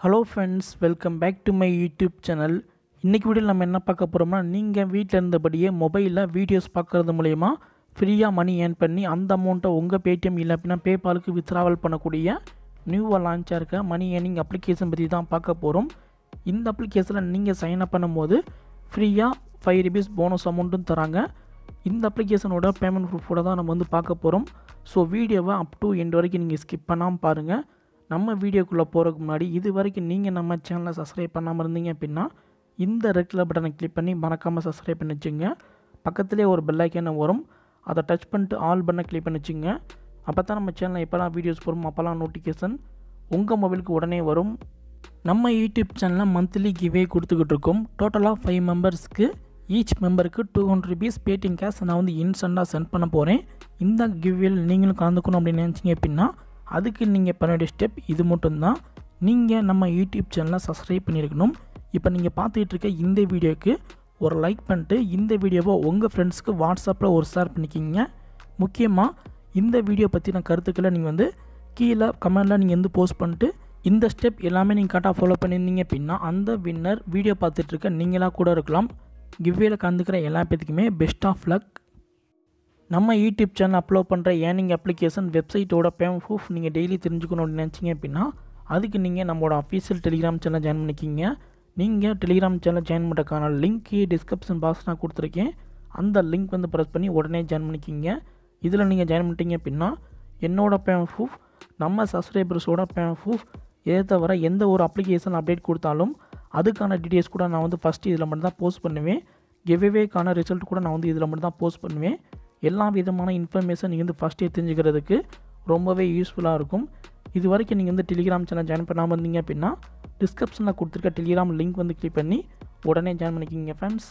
hello friends welcome back to my YouTube channel இன்றைக்கி வீடியோவில் நம்ம என்ன பார்க்க போகிறோம்னா நீங்கள் வீட்டில் இருந்தபடியே மொபைலில் வீடியோஸ் பார்க்குறது மூலயமா ஃப்ரீயாக மணி ஏர்ன் பண்ணி அந்த அமௌண்ட்டை உங்கள் பேடிஎம் இல்லை அப்படின்னா பேபாலுக்கு வித்ராவல் பண்ணக்கூடிய நியூவாக லான்ச்சாக இருக்க மணி ஏர்னிங் அப்ளிகேஷன் பற்றி தான் பார்க்க போகிறோம் இந்த அப்ளிகேஷனில் நீங்கள் சைன் அப் பண்ணும்போது ஃப்ரீயாக ஃபைவ் ருபீஸ் போனஸ் அமௌண்ட்டும் தராங்க இந்த அப்ளிகேஷனோட பேமெண்ட் ப்ரூஃபோட தான் நம்ம வந்து பார்க்க போகிறோம் ஸோ வீடியோவை அப் டு எண்ட் வரைக்கும் நீங்கள் ஸ்கிப் பண்ணாமல் பாருங்கள் நம்ம வீடியோக்குள்ளே போகிறதுக்கு முன்னாடி இது வரைக்கும் நீங்கள் நம்ம சேனலை சப்ஸ்கிரைப் பண்ணாமல் இருந்தீங்க அப்படின்னா இந்த ரெட் கலர் பட்டனை கிளிக் பண்ணி மறக்காமல் சப்ஸ்கிரைப் பண்ணி வச்சுங்க பக்கத்துலேயே ஒரு பெல் ஐக்கான வரும் அதை டச் பண்ணிட்டு ஆல் பண்ண கிளிக் பண்ணி வச்சுங்க அப்போ தான் நம்ம சேனலில் எப்போல்லாம் வீடியோஸ் போகிறோம் அப்போல்லாம் நோட்டிஃபிகேஷன் உங்கள் மொபைலுக்கு உடனே வரும் நம்ம யூடியூப் சேனலில் மந்த்லி கிவே கொடுத்துக்கிட்டு இருக்கோம் டோட்டலாக ஃபைவ் மெம்பர்ஸ்க்கு ஈச் மெம்பருக்கு two hundred rupees Paytm cash நான் வந்து இன்ஸ்டண்ட்டாக சென்ட் பண்ண போகிறேன் இந்த கிவ்வேல் நீங்களும் கலந்துக்கணும் அப்படின்னு நினச்சிங்க அப்படின்னா அதுக்கு நீங்கள் பண்ண வேண்டிய ஸ்டெப் இது மட்டும்தான் நீங்கள் நம்ம யூடியூப் சேனலை சப்ஸ்கிரைப் பண்ணியிருக்கணும் இப்போ நீங்கள் பார்த்துக்கிட்டு இருக்க இந்த வீடியோக்கு ஒரு லைக் பண்ணிட்டு இந்த வீடியோவை உங்கள் ஃப்ரெண்ட்ஸ்க்கு வாட்ஸ்அப்பில் ஒரு ஷேர் பண்ணிக்கிங்க முக்கியமாக இந்த வீடியோ பற்றின கருத்துக்களை நீங்கள் வந்து கீழே கமெண்டில் நீங்கள் வந்து போஸ்ட் பண்ணிட்டு இந்த ஸ்டெப் எல்லாமே நீங்கள் கரெக்டாக ஃபாலோ பண்ணியிருந்தீங்க அப்படின்னா அந்த வின்னர் வீடியோ பார்த்துட்டு இருக்க நீங்களாக கூட இருக்கலாம் கிவ்வேல கலந்துக்கிற எல்லா பேத்துக்குமே பெஸ்ட் ஆஃப் லக் நம்ம யூடியூப் சேனல் அப்லோட் பண்ணுற ஏர்னிங் அப்ளிகேஷன் வெப்சைட்டோட பேமெண்ட் ப்ரூஃப் நீங்கள் டெய்லி தெரிஞ்சுக்கணும் அப்படின்னு நினச்சிங்க அப்படின்னா அதுக்கு நீங்கள் நம்மளோட அஃபீஷியல் டெலிகிராம் சேனல் ஜாயின் பண்ணிக்கிங்க நீங்கள் டெலிகிராம் சேனல் ஜாயின் பண்ணுறதுக்கான லிங்க் டிஸ்கிரிப்ஷன் பாக்ஸ் நான் கொடுத்துருக்கேன் அந்த லிங்க் வந்து ப்ரெஸ் பண்ணி உடனே ஜாயின் பண்ணிக்கிங்க இதில் நீங்கள் ஜாயின் பண்ணிட்டீங்க அப்படின்னா என்னோட பேமெண்ட் ப்ரூஃப் நம்ம சப்ஸ்கிரைபர்ஸோட பேமெண்ட் ப்ரூஃப் இதை தவிர எந்த ஒரு அப்ளிகேஷன் அப்டேட் கொடுத்தாலும் அதுக்கான டீட்டெயில்ஸ் கூட நான் வந்து ஃபஸ்ட்டு இதில் மட்டும் தான் போஸ்ட் பண்ணுவேன் கிவ்வேக்கான ரிசல்ட் கூட நான் வந்து இதில் மட்டும் தான் போஸ்ட் பண்ணுவேன் எல்லா விதமான இன்ஃபர்மேஷன் நீங்கள் வந்து ஃபஸ்ட்டே தெரிஞ்சுக்கிறதுக்கு ரொம்பவே யூஸ்ஃபுல்லாக இருக்கும் இது வரைக்கும் நீங்கள் வந்து டெலிகிராம் சேனல் ஜாயின் பண்ணாமல் இருந்தீங்க அப்படின்னா டிஸ்கிரிப்ஷனில் கொடுத்துருக்க டெலிகிராம் லிங்க் வந்து கிளிக் பண்ணி உடனே ஜாயின் பண்ணிக்கிங்க ஃப்ரெண்ட்ஸ்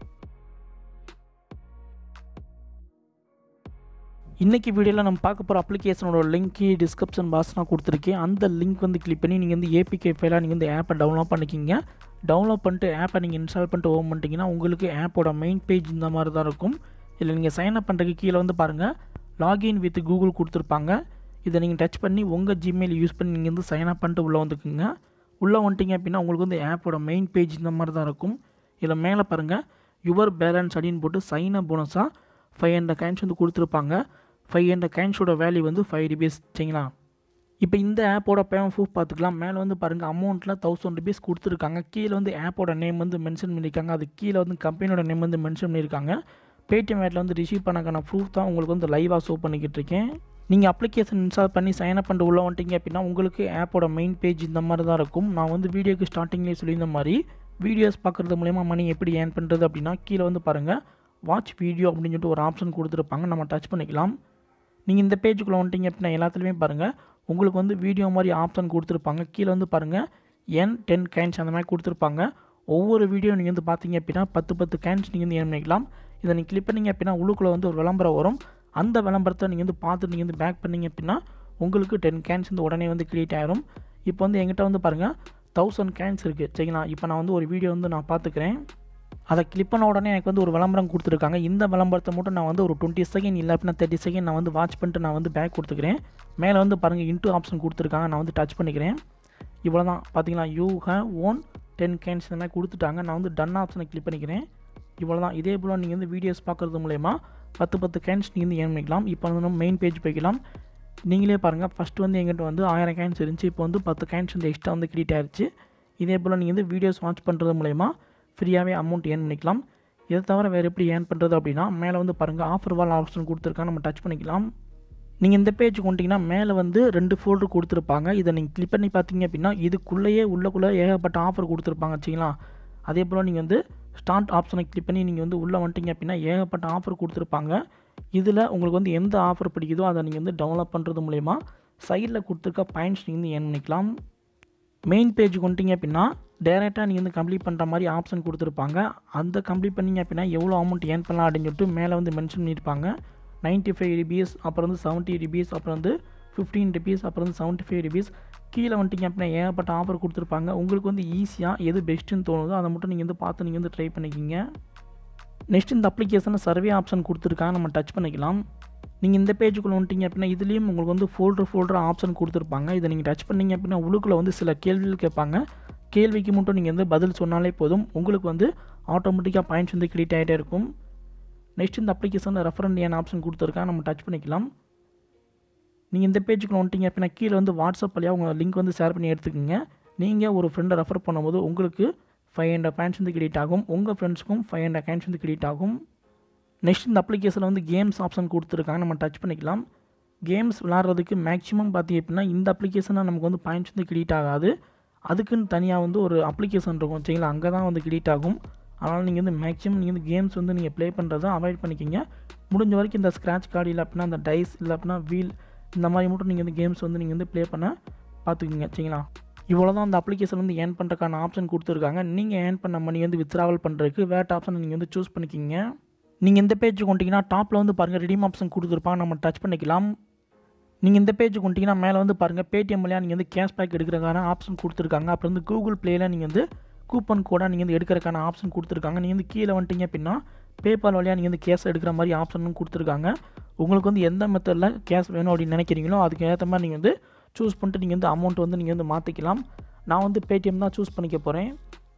இன்றைக்கி வீடியோவில் நம்ம பார்க்க போகிற அப்ளிகேஷனோட லிங்க்கு டிஸ்கிரிப்ஷன் பாக்ஸ் நான் கொடுத்துருக்கேன் அந்த லிங்க் வந்து கிளிக் பண்ணி நீங்கள் வந்து ஏபிகே ஃபைலாக நீங்கள் வந்து ஆப்பை டவுன்லோட் பண்ணிக்கிங்க டவுன்லோட் பண்ணிட்டு ஆப்பை நீங்கள் இன்ஸ்டால் பண்ணிட்டு ஓப்பன் பண்ணிட்டீங்கன்னா உங்களுக்கு ஆப்போட மெயின் பேஜ் இந்த மாதிரி தான் இருக்கும் இல்லை நீங்கள் சைன் அப் பண்ணுறதுக்கு கீழே வந்து பாருங்கள் லாகின் வித் கூகுள் கொடுத்துருப்பாங்க இதை நீங்கள் டச் பண்ணி உங்கள் ஜிமெயில் யூஸ் பண்ணி நீங்கள் வந்து சைன் அப் பண்ணிட்டு உள்ளே வந்துக்குங்க உள்ளே வந்துட்டீங்க அப்படின்னா உங்களுக்கு வந்து ஆப்போட மெயின் பேஜ் இந்த மாதிரி தான் இருக்கும் இதில் மேலே பாருங்கள் யுவர் பேலன்ஸ் அப்படின்னு போட்டு சைன் அப் போனஸாக ஃபைவ் ஹண்ட்ரட் காயின்ஸ் வந்து கொடுத்துருப்பாங்க ஃபைவ் ஹண்ட்ரட் காயின்ஸோட வேல்யூ வந்து ஃபைவ் ருபீஸ் சரிங்களா இப்போ இந்த ஆப்போட பேமெண்ட் ப்ரூஃப் பார்த்துக்கலாம் மேலே வந்து பாருங்கள் அமௌண்ட்டில் தௌசண்ட் ருபீஸ் கொடுத்துருக்காங்க கீழே வந்து ஆப்போட நேம் வந்து மென்ஷன் பண்ணியிருக்காங்க அது கீழே வந்து கம்பெனியோட நேம் வந்து மென்ஷன் பண்ணியிருக்காங்க பேடிஎம் வேட்டில் வந்து ரிசீவ் பண்ணக்கான ப்ரூஃப் தான் உங்களுக்கு வந்து லைவாக ஷோ பண்ணிக்கிட்டு இருக்கேன் நீங்கள் அப்ளிகேஷன் இன்ஸ்டால் பண்ணி சைன் அப் பண்ணிட்டு உள்ளே வந்துட்டீங்க அப்படின்னா உங்களுக்கு ஆப்போட மெயின் பேஜ் இந்த மாதிரி தான் இருக்கும் நான் வந்து வீடியோக்கு ஸ்டார்டிங்லேயே சொல்லியிருந்த மாதிரி வீடியோஸ் பார்க்குறது மூலயமா மணி எப்படி ஏர்ன் பண்ணுறது அப்படின்னா கீழே வந்து பாருங்கள் வாட்ச் வீடியோ அப்படின்னு சொல்லிட்டு ஒரு ஆப்ஷன் கொடுத்துருப்பாங்க நம்ம டச் பண்ணிக்கலாம் நீங்கள் இந்த பேஜுக்குள்ளே வந்துட்டீங்க அப்படின்னா எல்லாத்துலேயுமே பாருங்கள் உங்களுக்கு வந்து வீடியோ மாதிரி ஆப்ஷன் கொடுத்துருப்பாங்க கீழே வந்து பாருங்கள் என் டென் கேன்ஸ் அந்த மாதிரி கொடுத்துருப்பாங்க ஒவ்வொரு வீடியோ நீங்கள் வந்து பார்த்தீங்க அப்படின்னா பத்து பத்து கேன்ஸ் நீங்கள் வந்து ஏன் பண்ணிக்கலாம் இதை நீங்கள் கிளிக் பண்ணிங்க அப்படின்னா உள்ளுக்குள்ளே வந்து ஒரு விளம்பரம் வரும் அந்த விளம்பரத்தை நீங்கள் வந்து பார்த்து நீங்கள் வந்து பேக் பண்ணிங்க அப்படின்னா உங்களுக்கு டென் கேன்ஸ் வந்து உடனே வந்து க்ரியேட் ஆகிரும் இப்போ வந்து எங்கிட்ட வந்து பாருங்கள் தௌசண்ட் கேன்ஸ் இருக்குது சரிங்களா இப்போ நான் வந்து ஒரு வீடியோ வந்து நான் பார்த்துக்கிறேன் அதை கிளிக் பண்ண உடனே எனக்கு வந்து ஒரு விளம்பரம் கொடுத்துருக்காங்க இந்த விளம்பரத்தை மட்டும் நான் வந்து ஒரு டுவெண்ட்டி செகண்ட் இல்லை அப்படின்னா தேர்ட்டி செகண்ட் நான் வந்து வாட்ச் பண்ணிட்டு நான் வந்து பேக் கொடுத்துக்கிறேன் மேலே வந்து பாருங்கள் இன்டூ ஆப்ஷன் கொடுத்துருக்காங்க நான் வந்து டச் பண்ணிக்கிறேன் இவ்வளோ தான் பார்த்தீங்களா you have won ten coins இந்த மாதிரி கொடுத்துட்டாங்க நான் வந்து டன் ஆப்ஷனை கிளிக் பண்ணிக்கிறேன் இவ்வளோ தான் இதே போல் நீங்கள் வந்து வீடியோஸ் பார்க்குறது மூலயமா பத்து பத்து கேன்ஸ் நீங்கள் வந்து ஏன் பண்ணிக்கலாம் இப்போ வந்து நம்ம மெயின் பேஜ் போய்க்கலாம் நீங்களே பாருங்கள் ஃபஸ்ட்டு வந்து எங்கிட்ட வந்து ஆயிரம் கேன்ஸ் இருந்துச்சு இப்போ வந்து பத்து கேன்ஸ் வந்து எக்ஸ்ட்ரா வந்து கிரியேட் ஆயிடுச்சு இதே போல் நீங்கள் வந்து வீடியோஸ் வாட்ச் பண்ணுறது மூலயமா ஃப்ரீயாகவே அமௌண்ட் ஏர்ன் பண்ணிக்கலாம் இதை தவிர வேறு எப்படி ஏர்ன் பண்ணுறது அப்படின்னா மேலே வந்து பாருங்கள் ஆஃபர் வால் ஆப்ஷன் கொடுத்துருக்காங்க நம்ம டச் பண்ணிக்கலாம் நீங்கள் இந்த பேஜ் கொண்டிங்கன்னா மேலே வந்து ரெண்டு ஃபோல்டர் கொடுத்துருப்பாங்க இதை நீங்கள் கிளிக் பண்ணி பார்த்தீங்க அப்படின்னா இதுக்குள்ளேயே உள்ளக்குள்ளே ஏகப்பட்ட ஆஃபர் கொடுத்துருப்பாங்க வச்சிங்களா அதே போல் நீங்கள் வந்து ஸ்டார்ட் ஆப்ஷனை கிளிக் பண்ணி நீங்கள் வந்து உள்ளே வந்துட்டீங்க அப்படின்னா ஏகப்பட்ட ஆஃபர் கொடுத்துருப்பாங்க இதில் உங்களுக்கு வந்து எந்த ஆஃபர் பிடிக்குதோ அதை நீங்கள் வந்து டவுன்லோட் பண்ணுறது மூலயமா சைடில் கொடுத்துருக்க பாயிண்ட்ஸ் நீங்கள் வந்து ஏர்ன் பண்ணிக்கலாம் மெயின் பேஜ் கொண்டீங்க அப்படின்னா டேரெக்டாக நீங்கள் வந்து கம்ப்ளீட் பண்ணுற மாதிரி ஆப்ஷன் கொடுத்துருப்பாங்க அந்த கம்ப்ளீட் பண்ணிங்க அப்படின்னா எவ்வளோ அமௌண்ட் ஏர்ன் பண்ணலாம் அப்படின்னு சொல்லிட்டு மேலே வந்து மென்ஷன் பண்ணியிருப்பாங்க நைன்ட்டி ஃபைவ் ருபீஸ் அப்புறம் வந்து செவன்ட்டி ருபீஸ் அப்புறம் வந்து ஃபிஃப்டீன் ருபீஸ் அப்புறம் வந்து செவன்ட்டி ஃபைவ் ருபீஸ் கீழே வந்துட்டிங்க அப்படின்னா ஏகப்பட்ட ஆஃபர் கொடுத்துருப்பாங்க உங்களுக்கு வந்து ஈஸியாக எது பெஸ்ட்டுன்னு தோணுதோ அதை மட்டும் நீங்கள் வந்து பார்த்து நீங்கள் வந்து ட்ரை பண்ணிக்கிங்க நெக்ஸ்ட் இந்த அப்ளிகேஷனில் சர்வே ஆப்ஷன் கொடுத்துருக்காங்க நம்ம டச் பண்ணிக்கலாம் நீங்கள் இந்த பேஜுக்குள்ளே வந்துட்டீங்க அப்படின்னா இதுலேயும் உங்களுக்கு வந்து ஃபோல்டர் ஃபோல்டர் ஆப்ஷன் கொடுத்துருப்பாங்க இதை நீங்கள் டச் பண்ணீங்க அப்படின்னா உள்ளுக்குள்ளே வந்து சில கேள்விகள் கேட்பாங்க கேள்விக்கு மட்டும் நீங்கள் வந்து பதில் சொன்னாலே போதும் உங்களுக்கு வந்து ஆட்டோமேட்டிக்காக பாயிண்ட்ஸ் வந்து கிரெடிட் ஆகிட்டே இருக்கும் நெக்ஸ்ட் இந்த அப்ளிகேஷனில் ரெஃபரண்ட் ஏன் ஆப்ஷன் கொடுத்துருக்காங்க நம்ம டச் பண்ணிக்கலாம் நீங்கள் இந்த பேஜுக்குள்ள வந்துட்டீங்க அப்படின்னா கீழே வந்து வாட்ஸ்அப் வழியாக உங்கள் லிங்க் வந்து ஷேர் பண்ணி எடுத்துக்கோங்க நீங்கள் ஒரு ஃப்ரெண்டை ரெஃபர் பண்ணும்போது உங்களுக்கு ஃபைவ் ஹண்ட்ரட் பாயிண்ட்ஸ் வந்து கிரெடிட் ஆகும் உங்கள் ஃப்ரெண்ட்ஸ்க்கும் ஃபைவ் ஹண்ட்ரட் பாயிண்ட்ஸ் வந்து கிரெடிட் ஆகும் நெக்ஸ்ட் இந்த அப்ளிகேஷனில் வந்து கேம்ஸ் ஆப்ஷன் கொடுத்துருக்காங்க நம்ம டச் பண்ணிக்கலாம் கேம்ஸ் விளாட்றதுக்கு மேக்ஸிமம் பார்த்தீங்க அப்படின்னா இந்த அப்ளிகேஷனில் நமக்கு வந்து பாயிண்ட்ஸ் வந்து கிரெடிட் ஆகாது அதுக்குன்னு தனியாக வந்து ஒரு அப்ளிகேஷன் இருக்கும் சரிங்களா அங்கே தான் வந்து கிரெடிட் ஆகும் அதனால் நீங்கள் வந்து மேக்ஸிமம் நீங்கள் வந்து கேம்ஸ் வந்து நீங்கள் ப்ளே பண்ணுறதை அவாய்ட் பண்ணிக்கிங்க முடிஞ்ச வரைக்கும் இந்த ஸ்க்ராட்ச் கார்டு இல்லை அப்படின்னா இந்த டைஸ் இல்லை அப்படின்னா வீல் இந்த மாதிரி மட்டும் நீங்கள் வந்து கேம்ஸ் வந்து நீங்கள் வந்து ப்ளே பண்ண பார்த்துக்குங்க சரிங்களா இவ்வளோ தான் அந்த அப்ளிகேஷன் வந்து ஏர்ன் பண்ணுறதுக்கான ஆப்ஷன் கொடுத்துருக்காங்க நீங்கள் ஏர்ன் பண்ண மணி வந்து வித்ராவல் பண்ணுறதுக்கு வேட் ஆப்ஷன் நீங்கள் வந்து சூஸ் பண்ணிக்கிங்க நீங்கள் இந்த பேஜுக்கு கொண்டீங்கன்னா டாப்பில் வந்து பாருங்கள் ரெடீம் ஆப்ஷன் கொடுத்துருப்பாங்க நம்ம டச் பண்ணிக்கலாம் நீங்கள் இந்த பேஜுக்கு கொண்டீங்கன்னா மேலே வந்து பாருங்கள் பேடிஎம் வழியாக நீங்கள் வந்து கேஷ்பேக் எடுக்கிறதுக்கான ஆப்ஷன் கொடுத்துருக்காங்க அப்புறம் வந்து கூகுள் ப்ளேயில் நீங்கள் வந்து கூப்பன் கோடாக நீங்கள் வந்து எடுக்கிறதுக்கான ஆப்ஷன் கொடுத்துருக்காங்க நீங்கள் வந்து கீழே வந்துட்டீங்க அப்படின்னா பேபால் வழியாக நீங்கள் வந்து கேஷ் எடுக்கிற மாதிரி ஆப்ஷனும் கொடுத்துருக்காங்க உங்களுக்கு வந்து எந்த மெத்தடில் கேஷ் வேணும் அப்படின்னு நினைக்கிறீங்களோ அதுக்கு ஏற்ற மாதிரி நீங்கள் வந்து சூஸ் பண்ணிட்டு நீங்கள் வந்து அமௌண்ட் வந்து நீங்கள் வந்து மாற்றிக்கலாம் நான் வந்து பேடிஎம் தான் சூஸ் பண்ணிக்க போகிறேன்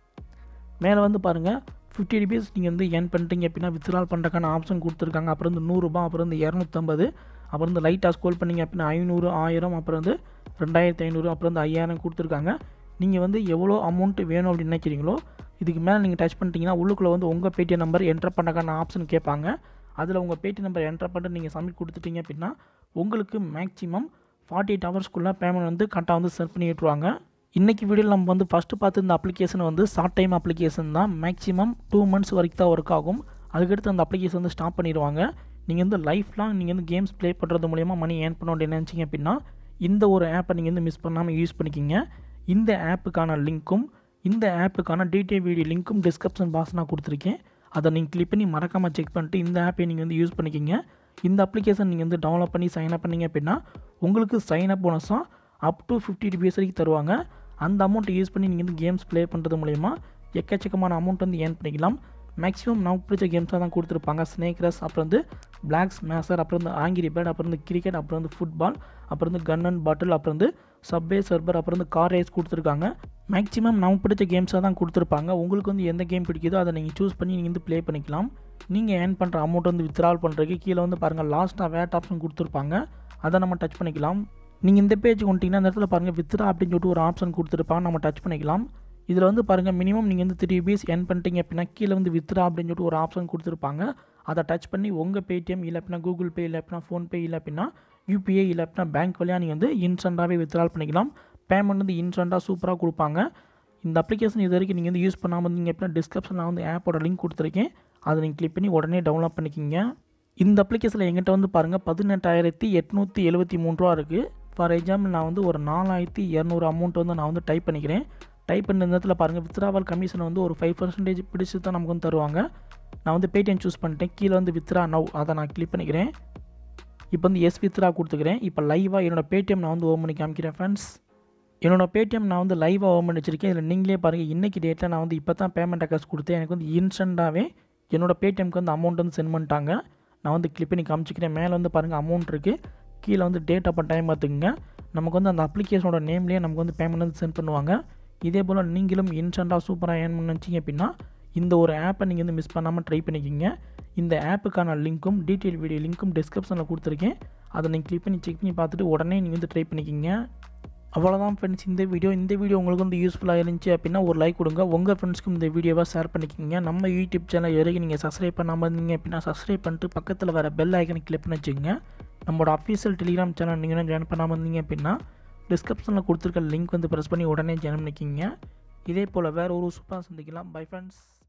மேலே வந்து பாருங்கள் ஃபிஃப்டி ருபீஸ் நீங்கள் வந்து ஏர்ன் பண்ணிட்டீங்க அப்படின்னா வித்ட்ரால் பண்ணுறக்கான ஆப்ஷன் கொடுத்துருக்காங்க அப்புறம் வந்து நூறுரூபா அப்புறம் வந்து இரநூத்தம்பது அப்புறம் வந்து லைட்டாக ஸ்கோல் பண்ணிங்க அப்படின்னா ஐநூறு ஆயிரம் அப்புறம் வந்து ரெண்டாயிரத்தி ஐநூறு அப்புறம் வந்து ஐயாயிரம் கொடுத்துருக்காங்க நீங்கள் வந்து எவ்வளோ அமௌண்ட்டு வேணும் அப்படின்னு நினைக்கிறீங்களோ இதுக்கு மேலே நீங்கள் டச் பண்ணிட்டீங்கன்னா உள்ளுக்குள்ளே வந்து உங்கள் பேடிஎம் நம்பர் என்டர் பண்ணக்கான ஆப்ஷன் கேட்பாங்க அதில் உங்கள் பேடிஎம் நம்பர் என்டர் பண்ணிட்டு நீங்கள் சப்மிட் கொடுத்துட்டீங்க அப்படின்னா உங்களுக்கு மேக்ஸிமம் ஃபார்ட்டி எயிட் ஹவர்ஸ்க்குள்ளே பேமெண்ட் வந்து கரெக்டாக வந்து சென்ட் பண்ணி விட்ருவாங்க இன்றைக்கி வீடியோவில் நம்ம வந்து ஃபஸ்ட்டு பார்த்து இந்த அப்ளிகேஷன் வந்து ஷார்ட் டைம் அப்ளிகேஷன் தான் மேக்ஸிமம் டூ மந்த்ஸ் வரைக்கும் தான் ஒர்க் ஆகும் அதுக்கடுத்து அந்த அப்ளிகேஷன் வந்து ஸ்டாப் பண்ணிடுவாங்க நீங்கள் வந்து லைஃப் லாங் நீங்கள் வந்து கேம்ஸ் ப்ளே பண்ணுறது மூலயமா மணி ஏர்ன் பண்ண அப்படின்னு நினச்சிங்க அப்படின்னா இந்த ஒரு ஆப்பை நீங்கள் வந்து மிஸ் பண்ணாமல் யூஸ் பண்ணிக்கிங்க இந்த ஆப்புக்கான லிங்க்கும் இந்த ஆப்புக்கான டீட்டெயில் வீடியோ லிங்க்கும் டிஸ்கிரிப்ஷன் பாக்ஸ் நான் கொடுத்துருக்கேன் அதை நீங்கள் கிளிக் பண்ணி மறக்காமல் செக் பண்ணிட்டு இந்த ஆப்பை நீங்கள் வந்து யூஸ் பண்ணிக்கிங்க இந்த அப்ளிகேஷன் நீங்கள் வந்து டவுன்லோட் பண்ணி சைன் அப் பண்ணீங்க அப்படின்னா உங்களுக்கு சைன் அப் போனஸாக அப் டு ஃபிஃப்டி ருபீஸ் வரைக்கும் தருவாங்க அந்த அமௌண்ட்டை யூஸ் பண்ணி நீங்கள் வந்து கேம்ஸ் ப்ளே பண்ணுறது மூலயமா எக்கச்சக்கமான அமௌண்ட் வந்து ஏர்ன் பண்ணிக்கலாம் மேக்ஸிமம் நமக்கு பிடிச்ச கேம்ஸாக தான் கொடுத்துருப்பாங்க ஸ்னேக் ரஸ் அப்புறம் வந்து பிளாக் ஸ்மேசர் அப்புறம் வந்து ஆங்கிரி பேர்ட் அப்புறம் வந்து கிரிக்கெட் அப்புறம் வந்து ஃபுட்பால் அப்புறம் வந்து கன் அண்ட் பாட்டில் அப்புறம் வந்து சப்வே சர்பர் அப்புறம் வந்து கார் ரேஸ் கொடுத்துருக்காங்க மேக்ஸிமம் நமக்கு பிடிச்ச கேம்ஸாக தான் கொடுத்துருப்பாங்க உங்களுக்கு வந்து எந்த கேம் பிடிக்குதோ அதை நீங்கள் சூஸ் பண்ணி நீங்கள் வந்து ப்ளே பண்ணிக்கலாம் நீங்கள் ஏர்ன் பண்ணுற அமௌண்ட் வந்து வித்ட்ரால் பண்ணுறதுக்கு கீழே வந்து பாருங்கள் லாஸ்ட்டாக வேட் ஆப்ஷன் கொடுத்துருப்பாங்க அதை நம்ம டச் பண்ணிக்கலாம் நீங்கள் இந்த பேஜ் கொண்டீங்கன்னா இந்த இடத்துல பாருங்கள் வித்ரா அப்படின்னு சொல்லிட்டு ஒரு ஆப்ஷன் கொடுத்துருப்பாங்க நம்ம டச் பண்ணிக்கலாம் இதில் வந்து பாருங்கள் மினிமம் நீங்கள் வந்து த்ரீ ருபீஸ் என் பண்ணிட்டீங்க அப்படின்னா கீழே வந்து வித்ரா அப்படின்னு சொல்லிட்டு ஒரு ஆப்ஷன் கொடுத்துருப்பாங்க அதை டச் பண்ணி உங்கள் பேடிஎம் இல்லை அப்படின்னா கூகுள் பே இல்லை அப்படின்னா ஃபோன்பே இல்லை அப்படின்னா யூபிஐ இல்லை அப்படின்னா பேங்க் வழியாக நீங்கள் வந்து இன்ஸ்டண்ட்டாகவே வித்ட்ரால் பண்ணிக்கலாம் பேமெண்ட் வந்து இன்ஸ்டண்ட்டாக சூப்பராக கொடுப்பாங்க இந்த அப்ளிகேஷன் இது வரைக்கும் நீங்கள் வந்து யூஸ் பண்ணாமல் இருந்தீங்க அப்படின்னா டிஸ்கிரிப்ஷனில் வந்து ஆப்போட லிங்க் கொடுத்துருக்கேன் அதை நீங்கள் கிளிக் பண்ணி உடனே டவுன்லோட் பண்ணிக்கிங்க இந்த அப்ளிகேஷனில் எங்கிட்ட வந்து பாருங்கள் பதினெட்டாயிரத்தி எட்நூற்றி எழுபத்தி மூணு ரூபா இருக்குது ஃபார் எக்ஸாம்பிள் நான் வந்து ஒரு நாலாயிரத்தி இரநூறு அமௌண்ட் வந்து நான் வந்து டைப் பண்ணிக்கிறேன் டைப் பண்ண நேரத்தில் பாருங்கள் வித்ராவல் கமிஷன் வந்து ஒரு ஃபைவ் பர்சன்டேஜ் பிடிச்சி தான் நமக்கு வந்து தருவாங்க நான் வந்து பேடிஎம் சூஸ் பண்ணிட்டேன் கீழே வந்து வித்ரா நவ் அதை நான் கிளிக் பண்ணிக்கிறேன் இப்போ வந்து எஸ் வித்ரா கொடுத்துக்கிறேன் இப்போ லைவாக என்னோடய பேடிஎம் நான் வந்து ஓப்பன் பண்ணி காமிக்கிறேன் ஃப்ரெண்ட்ஸ் என்னோட பேடிஎம் நான் வந்து லைவாக ஓப்பன் பண்ணி வச்சிருக்கேன் இதில் நீங்களே பாருங்கள் இன்றைக்கி டேட்டில் நான் வந்து இப்போ தான் பேமெண்ட் அக்கௌண்ட்ஸ் கொடுத்தேன் எனக்கு வந்து இன்ஸ்டண்ட்டாகவே என்னோட பேடிஎம்க்கு வந்து அமௌண்ட் வந்து சென்ட் பண்ணிட்டாங்க நான் வந்து கிளிக் பண்ணி காமிச்சிக்கிறேன் மேலே வந்து பாருங்கள் அமௌண்ட் இருக்குது கீழே வந்து டேட் அப்போ டைம் பார்த்துக்குங்க நமக்கு வந்து அந்த அப்ளிகேஷனோட நேம்லேயே நமக்கு வந்து பேமெண்ட் வந்து சென்ட் பண்ணுவாங்க இதே போல் நீங்களும் இன்ஸ்டண்ட்டாக சூப்பராக ஏர்ன் பண்ண நினச்சிங்க அப்படின்னா இந்த ஒரு ஆப்பை நீங்கள் வந்து மிஸ் பண்ணாமல் ட்ரை பண்ணிக்கிங்க இந்த ஆப்புக்கான லிங்க்கும் டீட்டெயில் வீடியோ லிங்க்கும் டிஸ்கிரிப்ஷனில் கொடுத்துருக்கேன் அதை நீங்கள் கிளிக் பண்ணி செக் பண்ணி பார்த்துட்டு உடனே நீங்கள் வந்து ட்ரை பண்ணிக்கிங்க அவ்வளோதான் ஃப்ரெண்ட்ஸ் இந்த வீடியோ இந்த வீடியோ உங்களுக்கு வந்து யூஸ்ஃபுல்லாக இருந்துச்சு அப்படின்னா ஒரு லைக் கொடுங்க உங்கள் ஃப்ரெண்ட்ஸ்க்கும் இந்த வீடியோவை ஷேர் பண்ணிக்கிங்க நம்ம யூடியூப் சேனல் வரைக்கும் நீங்கள் சப்ஸ்கிரைப் பண்ணாமல் இருந்தீங்க அப்படின்னா சப்ஸ்கிரைப் பண்ணிட்டு பக்கத்தில் வர பெல் ஐக்கனை கிளிக் பண்ணி வச்சுக்கோங்க நம்மளோட அஃபீஷியல் டெலிகிராம் சேனல் நீங்கள் ஜாயின் பண்ணாமல் இருந்தீங்க அப்படின்னா டிஸ்கிரிப்ஷனில் கொடுத்துருக்க லிங்க் வந்து ப்ரெஸ் பண்ணி உடனே ஜாயின் பண்ணிக்கிங்க இதே போல் வேறு ஒரு சூப்பராக சந்திக்கலாம் பை ஃப்ரெண்ட்ஸ்